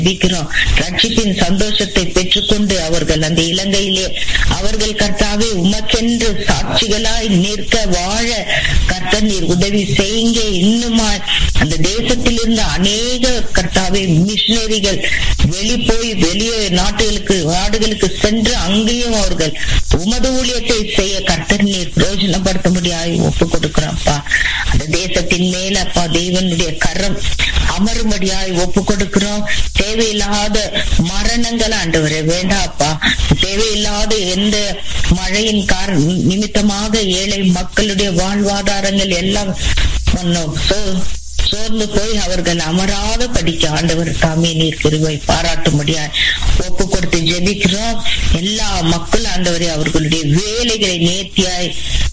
ஜெபிக்கிறோம் ரட்சிப்பின் சந்தோஷத்தை பெற்றுக்கொண்டு அவர்கள் அந்த இலங்கையிலே அவர்கள் கர்த்தாவே உமக்கென்று சாட்சிகளாய் நிற்க வாழ கர்த்தர் நீர் உதவி செய்யுங்க இன்னுமாய் அந்த தேசத்தில் இருந்த அநேக கர்த்தாவே மிஷினரிகள் வெளி போய் வெளியே நாட்டுகளுக்கு நாடுகளுக்கு சென்று அங்கேயும் அவர்கள் உமது ஊழியத்தை செய்ய கர்த்தர் நீர் பிரயோஜனப்படுத்த முடியாது ஒப்பு கொடுக்கிறோம்ப்பா அந்த தேசத்தின் மேல அப்பா தேவனுடைய கரம் அமரும்படியாய் ஒப்பு கொடுக்கிறோம் தேவையில்லாத மரணங்கள் ஆண்டவரே வேண்டாப்பா தேவையில்லாத எந்த மழையின் கார நிமித்தமாக ஏழை மக்களுடைய வாழ்வாதாரங்கள் எல்லாம் மன்னோ- சோ- சோர்ந்து போய் அவர்கள் அமராத படிக்க ஆண்டவர் தாமே நீர் கிருபை பாராட்டும்படியாய் ஒப்பு கொடுத்து ஜெபிக்கிறோம் எல்லா மக்கள் ஆண்டவரே அவர்களுடைய வேலைகளை நேர்த்தியாய்